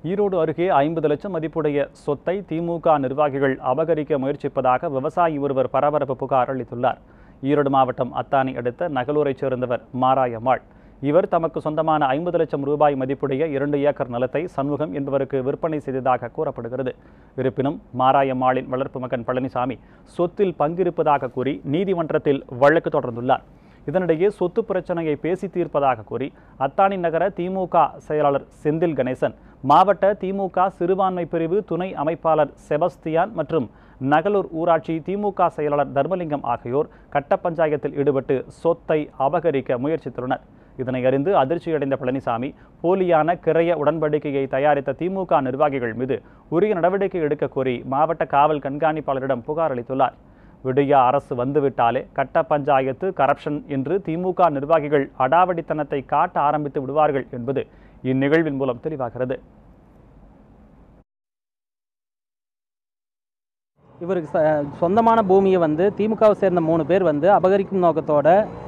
ஈரோடு அருகே ஐம்பது லட்சம் மதிப்புடைய சொத்தை திமுக நிர்வாகிகள் அபகரிக்க முயற்சிப்பதாக விவசாயி ஒருவர் பரபரப்பு புகார் அளித்துள்ளார் ஈரோடு மாவட்டம் அத்தானி அடுத்த நகலூரைச் சேர்ந்தவர் மாராயம்மாள் இவர் தமக்கு சொந்தமான ஐம்பது லட்சம் ரூபாய் மதிப்புடைய இரண்டு ஏக்கர் நிலத்தை சண்முகம் என்பவருக்கு விற்பனை செய்ததாக கூறப்படுகிறது இருப்பினும் மாராயம்மாளின் வளர்ப்பு மகன் பழனிசாமி சொத்தில் பங்கிருப்பதாக கூறி நீதிமன்றத்தில் வழக்கு தொடர்ந்துள்ளார் இதனிடையே சொத்து பிரச்சனையை பேசி தீர்ப்பதாக கூறி அத்தானி நகர திமுக செயலாளர் செந்தில் கணேசன் மாவட்ட திமுக சிறுபான்மை பிரிவு துணை அமைப்பாளர் செபஸ்தியான் மற்றும் நகலூர் ஊராட்சி திமுக செயலாளர் தர்மலிங்கம் ஆகியோர் கட்ட பஞ்சாயத்தில் ஈடுபட்டு சொத்தை அபகரிக்க முயற்சித்துள்ளனர் இதனை அறிந்து அதிர்ச்சியடைந்த பழனிசாமி போலியான கிரைய உடன்படிக்கையை தயாரித்த திமுக நிர்வாகிகள் மீது உரிய நடவடிக்கை எடுக்க கோரி மாவட்ட காவல் கண்காணிப்பாளரிடம் புகார் அளித்துள்ளார் விடியா அரசு வந்துவிட்டாலே கட்ட பஞ்சாயத்து கரப்ஷன் என்று திமுக நிர்வாகிகள் அடாவடித்தனத்தை காட்ட ஆரம்பித்து விடுவார்கள் என்பது இந்நிகழ்வின் மூலம் தெளிவாகிறது இவருக்கு ச- சொந்தமான பூமியை வந்து திமுகவை சேர்ந்த மூணு பேர் வந்து அபகரிக்கும் நோக்கத்தோட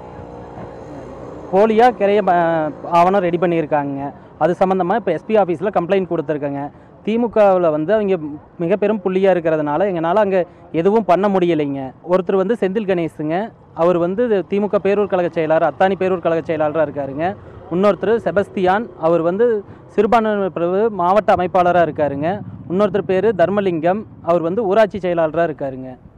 போலியாக கிரைய ப- ஆவணம் ரெடி பண்ணியிருக்காங்க அது சம்மந்தமாக இப்போ எஸ்பி ஆஃபீஸில் கம்ப்ளைண்ட் கொடுத்துருக்காங்க திமுகவில் வந்து அவங்க மிக பெரும் புள்ளியாக இருக்கிறதுனால எங்களால் அங்கே எதுவும் பண்ண முடியலைங்க ஒருத்தர் வந்து செந்தில் கணேசுங்க அவர் வந்து திமுக பேரூர் கழக செயலாளர் அத்தானி பேரூர் கழக செயலாளராக இருக்காருங்க இன்னொருத்தர் செபஸ்தியான் அவர் வந்து சிறுபான்மை பிரிவு மாவட்ட அமைப்பாளராக இருக்காருங்க இன்னொருத்தர் பேர் தர்மலிங்கம் அவர் வந்து ஊராட்சி செயலாளராக இருக்காருங்க